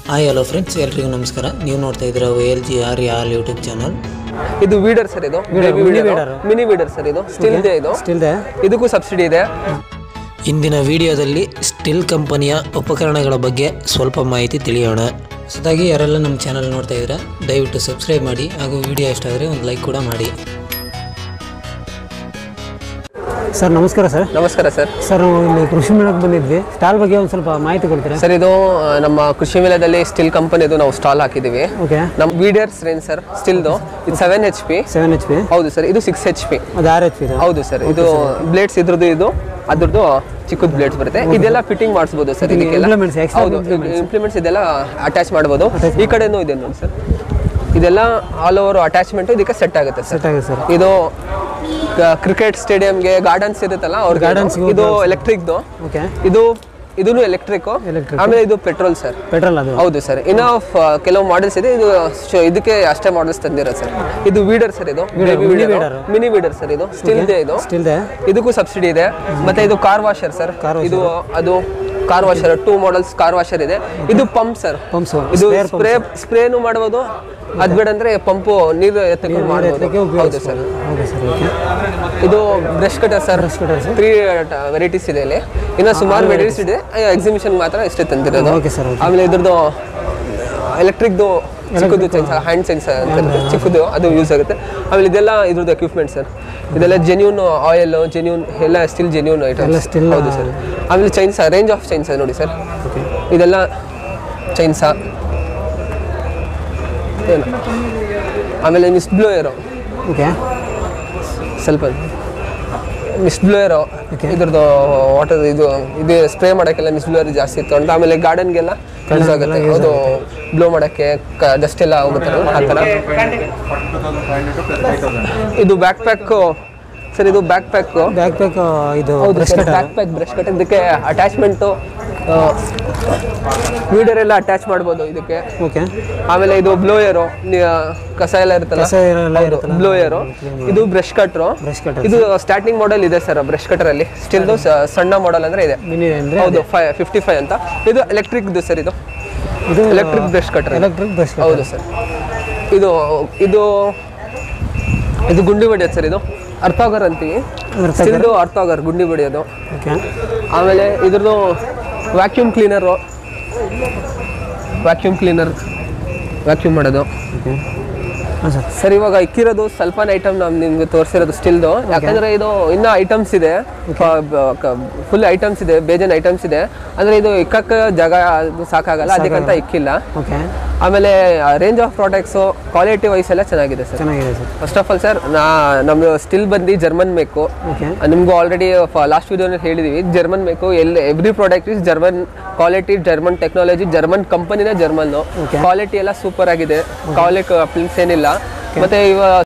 Hi hello friends ಎಲ್ರಿಗೂ ನಮಸ್ಕಾರ ನೀವು ನೋಡ್ತಾ ಇದ್ದೀರಾ L G R all YouTube channel ಇದು ವೀಡರ್ ಸರ್ ಇದು ಮಿನಿ ವೀಡರ್ ಸರ್ ಇದು ಸ್ಟಿಲ್ ಇದೆ ಇದು ಸ್ಟಿಲ್ದೆ ಇದಕ್ಕೂ ಸಬ್ಸಿಡಿ ಇದೆ ಇಂದಿನ ವಿಡಿಯೋದಲ್ಲಿ ಸ್ಟಿಲ್ ಕಂಪನಿಯ ಉಪಕರಣಗಳ ಬಗ್ಗೆ ಸ್ವಲ್ಪ ಮಾಹಿತಿ ತಿಳಿಯೋಣ ಹೊಸದಾಗಿ ಯಾರೆಲ್ಲ ನಮ್ಮ ಚಾನಲ್ ನೋಡ್ತಾ ಇದ್ದೀರಾ ದಯವಿಟ್ಟು ಸಬ್ಸ್ಕ್ರೈಬ್ ಮಾಡಿ ಹಾಗೂ ವಿಡಿಯೋ ಇಷ್ಟ ಆದರೆ ಒಂದು ಲೈಕ್ ಕೂಡ ಮಾಡಿ ಸರ್ ನಮಸ್ಕಾರ ಸರ್ ನಮಸ್ಕಾರ ಸರ್ ಸರ್ ನಾವು ಇಲ್ಲಿ ಕೃಷಿ ಮೇಳಕ್ಕೆ ಬಂದಿದ್ವಿ ಸ್ಟಾಲ್ ಬಗ್ಗೆ ಒಂದು ಸ್ವಲ್ಪ ಮಾಹಿತಿ ಕೊಡ್ತೀರಾ ಸರ್ ಇದು ಆ, ನಮ್ಮ ಕೃಷಿ ಮೇಳದಲ್ಲಿ ಸ್ಟಿಲ್ ಕಂಪನಿದು ನಾವು ಸ್ಟಾಲ್ ಹಾಕಿದ್ದೀವಿ ಓಕೆ ನಮ್ಮ ವೀಡರ್ಸ್ ರೇಂಜ್ ಸರ್ ಸ್ಟಿಲ್ದು ಇದು seven H P seven H P ಹೌದು ಸರ್ ಇದು ಸಿಕ್ಸ್ ಎಚ್ ಪಿ ಅದು ಆರ್ ಎಚ್ ಪಿ ಇದು ಹೌದು ಸರ್ ಇದು ಬ್ಲೇಡ್ಸ್ ಇದ್ರದ್ದು ಇದು ಅದ್ರದ್ದು ಚಿಕ್ಕದ ಬ್ಲೇಡ್ಸ್ ಬರುತ್ತೆ ಇದೆಲ್ಲ ಫಿಟ್ಟಿಂಗ್ ಮಾಡಿಸ್ಬೋದು ಸರ್ ಇದಕ್ಕೆಲ್ಲ implements, extra ಹೌದು ಇಂಪ್ಲಿಮೆಂಟ್ಸ್ ಇದೆಲ್ಲ ಅಟ್ಯಾಚ್ ಮಾಡ್ಬೋದು ಈ ಕಡೆನೂ ಇದೆ ನೋಡಿ ಸರ್ ಇದೆಲ್ಲ ಆಲ್ ಓವರ್ ಅಟ್ಯಾಚ್ಮೆಂಟ್ ಇದಕ್ಕೆ ಸೆಟ್ ಆಗುತ್ತೆ ಸರ್ ಸೆಟ್ ಆಗಿದೆ ಸರ್ ಇದು ಕ್ರಿಕೆಟ್ ಸ್ಟೇಡಿಯಂಗೆ ಗಾರ್ಡನ್ಸ್ ಇರುತ್ತಲ್ಲ ಅವ್ರ Gardens ಗೆ ಇದು ಎಲೆಕ್ಟ್ರಿಕ್ದು ಓಕೆ ಇದು ಇದೂ ಎಲೆಕ್ಟ್ರಿಕ್ Electric. ಆಮೇಲೆ ಇದು ಪೆಟ್ರೋಲ್ ಸರ್ ಪೆಟ್ರೋಲ್ ಅದು ಹೌದು ಸರ್ ಇನ್ನ ಫ- ಕೆಲವು ಮಾಡೆಲ್ಸ್ ಇದೆ ಇದು ಶ್- ಇದಕ್ಕೆ ಅಷ್ಟೇ ಮಾಡೆಲ್ಸ್ ತಂದಿರೋದು ಸರ್ ಇದು ವೀಡರ್ ಸರ್ ಇದು mini weeder. Mini weeder sir ಇದು ಸ್ಟಿಲ್ ಇದೆ ಇದು ಸ್ಟಿಲ್ದೆ ಇದಕ್ಕೂ ಸಬ್ಸಿಡಿ ಇದೆ ಮತ್ತೆ ಇದು car washer sir Car washer. ಇದು ಅದು car washer two models car washer ಇದೆ ಇದು ಪಂಪ್ ಸರ್ ಪಂಪ್ಸು ಇದು ಸ್ಪ್ರೇ ಸ್ಪ್ರೇನು ಮಾಡ್ಬೋದು ಅದ್ ಬೇಡ ಅಂದ್ರೆ ಪಂಪು ನೀರು ಎತ್ತಕೊಂಡು ಮಾಡ್ಬೋದು ಹೌದು ಸರ್ ಓಕೆ ಸರ್ ಓಕೆ ಇದು brush cutter sir cutter sir. Three varieties ಇದೆ ಇಲ್ಲಿ ಇನ್ನು ಸುಮಾರು ವೆರೈಟೀಸ್ ಇದೆ ಎಕ್ಸಿಬಿಷನ್ ಮಾತ್ರ ಇಷ್ಟೇ ತಂದಿರೋದು ಓಕೆ ಸರ್ ಓಕೆ ಆಮೇಲೆ ಇದ್ರದ್ದು ಎಲೆಕ್ಟ್ರಿಕ್ದು ಚಿಕ್ಕದು ಸೆನ್ಸರ್ ಹ್ಯಾಂಡ್ ಸೆನ್ಸರ್ ಅಂತ ಇರುತ್ತೆ, ಚಿಕ್ಕದು ಅದು ಯೂಸ್ ಆಗುತ್ತೆ ಆಮೇಲೆ ಇದೆಲ್ಲ ಇದ್ರದ್ದು ಎಕ್ವಿಪ್ಮೆಂಟ್ ಸರ್ ಇದೆಲ್ಲ ಜೆನ್ಯೂನ್ ಆಯಿಲ್ ಜೆನ್ಯೂನ್ ಎಲ್ಲ ಸ್ಟಿಲ್ ಜೆನ್ಯೂನ್ ಎಲ್ಲ ಐಟಮ್ಸ್ still, ಹೌದು ಸರ್ ಆಮೇಲೆ ಚೈನ್ಸ ರೇಂಜ್ ಆಫ್ ಚೈನ್ಸ ನೋಡಿ ಸರ್ ಓಕೆ ಇದೆಲ್ಲ ಚೈನ್ಸ ಏನು ಆಮೇಲೆ ಮಿಸ್ಟ್ ಬ್ಲೋಯರು ಓಕೆ ಸ್ವಲ್ಪ ಮಿಸ್ಟ್ ಬ್ಲೋಯರು ಇದ್ರದ್ದು ವಾಟರ್ ಇದು ಇದು ಸ್ಪ್ರೇ ಮಾಡೋಕ್ಕೆಲ್ಲ ಮಿಸ್ಟ್ ಬ್ಲೋಯರ್ ಜಾಸ್ತಿ ಇತ್ತು ಅಂತ ಆಮೇಲೆ ಗಾರ್ಡನ್ಗೆಲ್ಲ ಯೂಸ್ ಆಗುತ್ತೆ ಅದು ಬ್ಲೋ ಮಾಡೋಕ್ಕೆ ಡಸ್ಟ್ ಎಲ್ಲ ಹೋಗುತ್ತಲ್ಲ ಆ ಥರ ಇದು ಬ್ಯಾಕ್ ಪ್ಯಾಕ್ ಸರ್ ಇದು ಬ್ಯಾಕ್ ಪ್ಯಾಕ್ ಬ್ಯಾಕ್ ಪ್ಯಾಕ್ ಇದು ಹೌದು brush sir cutter backpack brush cut ಇದಕ್ಕೆ ಅಟ್ಯಾಚ್ಮೆಂಟು ವೀಡರ್ ಎಲ್ಲ ಅಟ್ಯಾಚ್ ಮಾಡ್ಬೋದು ಇದಕ್ಕೆ ಓಕೆ ಆಮೇಲೆ ಇದು ಬ್ಲೋಯರು ಕಸ ಎಲ್ಲ ಇರುತ್ತಲ್ಲ ಕಸ ಎಲ್ಲ ಇರುತ್ತಲ್ಲ ಬ್ಲೋಯರು ಇದು ಬ್ರಷ್ ಕಟ್ರು ಬ್ರಷ್ ಕಟ್ಟರ್ ಇದು ಸ್ಟಾರ್ಟಿಂಗ್ ಮಾಡೆಲ್ ಇದೆ ಸರ್ ಬ್ರಷ್ ಕಟರ್ ಅಲ್ಲಿ ಸ್ಟಿಲ್ ಸಣ್ಣ ಮಾಡೆಲ್ ಅಂದ್ರೆ ಇದೆ ಮಿನಿ ಅಂದರೆ ಹೌದು ಫೈವ್ ಫಿಫ್ಟಿ ಫೈವ್ ಅಂತ ಇದು ಎಲೆಕ್ಟ್ರಿಕ್ ಸರ್ ಇದು ಇದು electric brush cutter electric brush ಹೌದು ಸರ್ ಇದು ಇದು ಇದು ಗುಂಡಿ ಬಡಿಯೋದು ಸರ್ ಇದು ಅರ್ಥಾಗರ್ ಅಂತೀವಿ ಸ್ಟಿಲ್ದು ಅರ್ಥಾಗರ್ ಗುಂಡಿ ಬಡಿಯೋದು ಓಕೆ ಆಮೇಲೆ ಇದ್ರದ್ದು vacuum cleaner vacuum cleaner vacuum ಮಾಡೋದು ಓಕೆ ಹಾಂ ಸರ್ ಸರ್ ಇವಾಗ ಇಕ್ಕಿರೋದು ಸ್ವಲ್ಪ ಐಟಮ್ ನಾವು ನಿಮ್ಗೆ ತೋರಿಸಿರೋದು ಸ್ಟಿಲ್ದು ಯಾಕಂದ್ರೆ ಇದು ಇನ್ನೂ ಐಟಮ್ಸ್ ಇದೆ ಫುಲ್ ಐಟಮ್ಸ್ ಇದೆ ಬೇಜನ್ ಐಟಮ್ಸ್ ಇದೆ ಅಂದ್ರೆ ಇದು ಇಕ್ಕಕ್ಕೆ ಜಾಗ ಅದು ಸಾಕಾಗಲ್ಲ ಅದಕ್ಕಂತ ಇಕ್ಕಿಲ್ಲ ಓಕೆ ಆಮೇಲೆ range of products quality wise ಎಲ್ಲ ಚೆನ್ನಾಗಿದೆ ಸರ್ ಚೆನ್ನಾಗಿದೆ sir first of all sir ನಾ ನಮ್ದು ಸ್ಟಿಲ್ ಬಂದು ಜರ್ಮನ್ ಮೇಕು ಓಕೆ ನಿಮ್ಗೂ ಆಲ್ರೆಡಿ ಲಾಸ್ಟ್ ವಿಡಿಯೋನಲ್ಲಿ ಹೇಳಿದೀವಿ ಜರ್ಮನ್ ಬೇಕು ಎಲ್ಲಿ every product is German quality German technology German ಕಂಪನಿನೇ ಜರ್ಮನ್ Okay. ಕ್ವಾಲಿಟಿ ಎಲ್ಲ ಸೂಪರ್ ಆಗಿದೆ ಕ್ವಾಲಿಟಿ ಅಪ್ಲಿಂಗ್ಸ್ ಏನಿಲ್ಲ ಮತ್ತೆ ಇವ